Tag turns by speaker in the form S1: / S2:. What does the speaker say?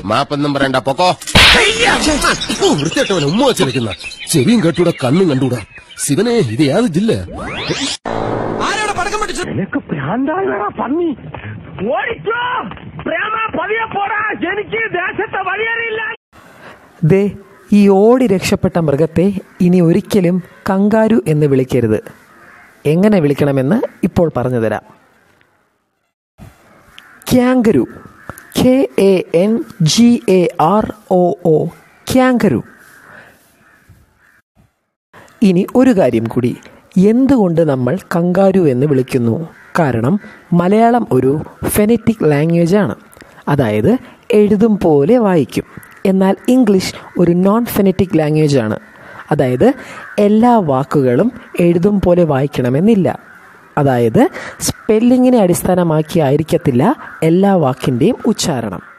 S1: മാപ്പൊന്നും പറയണ്ട പൊക്കോ ഓ, വൃത്തികെട്ടവനെ ഉമ്മ വെച്ചിരിക്കുന്ന ചെവിയും കേട്ടൂടാ കണ്ണും കണ്ടൂടാ ശിവനെ ഇത് യാത് ജില്ല
S2: നിനക്ക് ഭ്രാന്തായടാ പന്നി ഓടിച്ചോ പ്രേമ പതിയെ പോടാ എനിക്ക് ദേശത്തെ വഴിയറിയില്ല
S3: ദേ ഈ ഓടി രക്ഷപ്പെട്ട മൃഗത്തെ ഇനി ഒരിക്കലും കങ്കാരു എന്ന് വിളിക്കരുത് എങ്ങനെ വിളിക്കണമെന്ന് ഇപ്പോൾ പറഞ്ഞു തരാം kangaroo K A N G A R O O kangaroo ഇനി ഒരു കാര്യം കൂടി എന്തുകൊണ്ട് നമ്മൾ കങ്കാരു എന്ന് വിളിക്കുന്നു കാരണം മലയാളം ഒരു ഫെനറ്റിക് ലാംഗ്വേജ് ആണ് അതായത് എഴുതും പോലെ വായിക്കും എന്നാൽ ഇംഗ്ലീഷ് ഒരു നോൺ ഫെനറ്റിക് ലാംഗ്വേജ് ആണ് അതായത് എല്ലാ വാക്കുകളും എഴുതും പോലെ വായിക്കണമെന്നില്ല അതായത് സ്പെല്ലിങ്ങിനെ അടിസ്ഥാനമാക്കി ആയിരിക്കത്തില്ല എല്ലാ വാക്കിൻ്റെയും ഉച്ചാരണം